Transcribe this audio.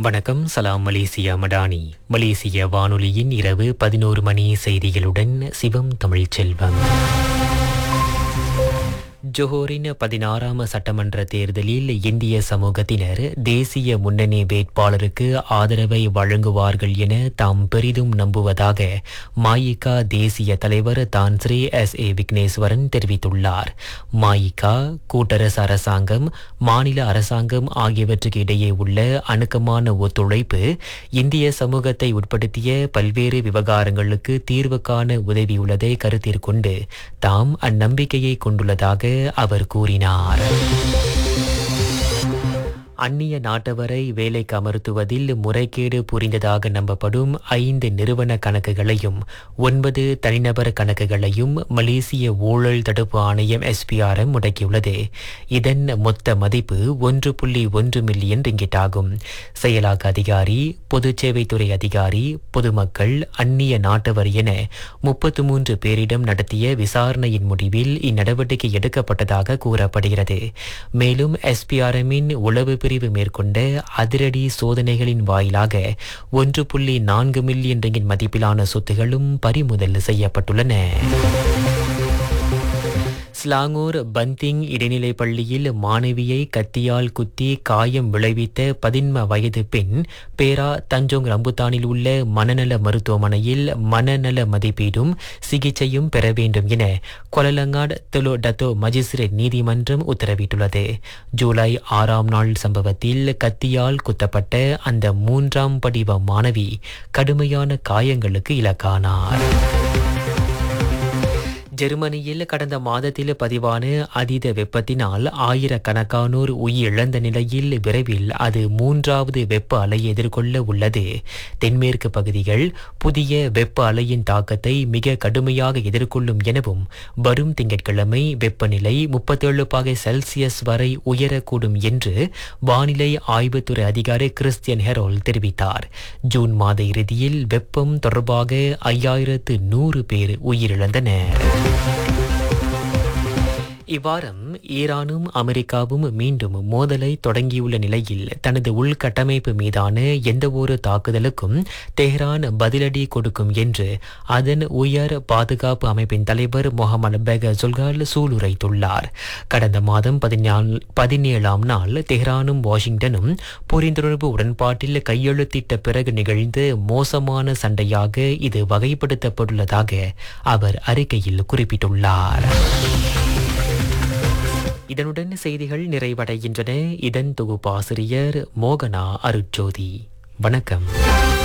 வணக்கம் சலாம் மலேசியா மடானி மலேசிய வானொலியின் இரவு பதினோரு மணி செய்திகளுடன் சிவம் தமிழ்ச்செல்வம் ஜோஹரின் பதினாறாம் சட்டமன்ற தேர்தலில் இந்திய சமூகத்தினர் தேசிய முன்னணி வேட்பாளருக்கு ஆதரவை வழங்குவார்கள் என தாம் பெரிதும் நம்புவதாக மாயிகா தேசிய தலைவர் தான்ஸ்ரீ எஸ் ஏ விக்னேஸ்வரன் தெரிவித்துள்ளார் மாயிகா கூட்டரசு அரசாங்கம் மாநில அரசாங்கம் ஆகியவற்றுக்கு இடையே உள்ள அணுக்கமான ஒத்துழைப்பு இந்திய சமூகத்தை உட்படுத்திய பல்வேறு விவகாரங்களுக்கு தீர்வு காண உதவியுள்ளதை கருத்திற்கொண்டு தாம் அந்நம்பிக்கையை கொண்டுள்ளதாக அவர் கூறினார் அந்நிய நாட்டவரை வேலைக்கு அமர்த்துவதில் முறைகேடு புரிந்ததாக நம்பப்படும் ஐந்து நிறுவன கணக்குகளையும் ஒன்பது தனிநபர் கணக்குகளையும் மலேசிய ஊழல் தடுப்பு ஆணையம் எஸ்பிஆர்எம் முடக்கியுள்ளது இதன் மொத்த மதிப்பு ஒன்று புள்ளி ஒன்று மில்லியன் ரிங்கிட் ஆகும் செயலாக்க அதிகாரி பொதுச் சேவைத்துறை அதிகாரி பொதுமக்கள் அந்நிய நாட்டவர் என முப்பத்து மூன்று பேரிடம் நடத்திய விசாரணையின் முடிவில் இந்நடவடிக்கை எடுக்கப்பட்டதாக கூறப்படுகிறது மேலும் எஸ்பிஆர்எம்மின் உளவு பிரிவு மேற்கொண்ட அதிரடி சோதனைகளின் வாயிலாக ஒன்று புள்ளி நான்கு மில்லியன் ரிங்கின் மதிப்பிலான சொத்துகளும் பறிமுதல் செய்யப்பட்டுள்ளன ஸ்லாங்கூர் பந்திங் இடைநிலைப் பள்ளியில் மாணவியை கத்தியால் குத்தி காயம் விளைவித்த பதின்ம வயது பெண் பேரா தஞ்சோங் ரம்புத்தானில் உள்ள மனநல மருத்துவமனையில் மனநல மதிப்பீடும் சிகிச்சையும் பெற வேண்டும் என கொலலங்காட் தொலோ டத்தோ மஜிஸ்ட்ரேட் நீதிமன்றம் உத்தரவிட்டுள்ளது ஜூலை ஆறாம் நாள் சம்பவத்தில் கத்தியால் குத்தப்பட்ட அந்த மூன்றாம் படிவ மாணவி கடுமையான காயங்களுக்கு இலக்கானார் ஜெர்மனியில் கடந்த மாதத்தில் பதிவான அதீத வெப்பத்தினால் ஆயிரக்கணக்கானோர் உயிரிழந்த நிலையில் விரைவில் அது மூன்றாவது வெப்ப அலையை எதிர்கொள்ள உள்ளது தென்மேற்கு பகுதிகள் புதிய வெப்ப அலையின் தாக்கத்தை மிக கடுமையாக எதிர்கொள்ளும் எனவும் வரும் திங்கட்கிழமை வெப்பநிலை முப்பத்தேழு பாகை செல்சியஸ் வரை உயரக்கூடும் என்று வானிலை ஆய்வுத்துறை அதிகாரி கிறிஸ்டியன் ஹெரோல் தெரிவித்தார் ஜூன் மாத இறுதியில் வெப்பம் தொடர்பாக ஐயாயிரத்து நூறு பேர் உயிரிழந்தனர் இவ்வாரம் ஈரானும் அமெரிக்காவும் மீண்டும் மோதலை தொடங்கியுள்ள நிலையில் தனது உள்கட்டமைப்பு மீதான எந்தவொரு தாக்குதலுக்கும் தெஹ்ரான் பதிலடி கொடுக்கும் என்று அதன் உயர் பாதுகாப்பு அமைப்பின் தலைவர் முகமது பெக ஜுல்கால் சூளுரைத்துள்ளார் கடந்த மாதம் பதினேழாம் நாள் தெஹ்ரானும் வாஷிங்டனும் புரிந்துணர்வு உடன்பாட்டில் கையெழுத்திட்ட பிறகு நிகழ்ந்த மோசமான சண்டையாக இது வகைப்படுத்தப்பட்டுள்ளதாக அவர் அறிக்கையில் குறிப்பிட்டுள்ளார் இதனுடன் செய்திகள் நிறைவடைகின்றன இதன் தொகுப்பாசிரியர் மோகனா அருட்ஜோதி வணக்கம்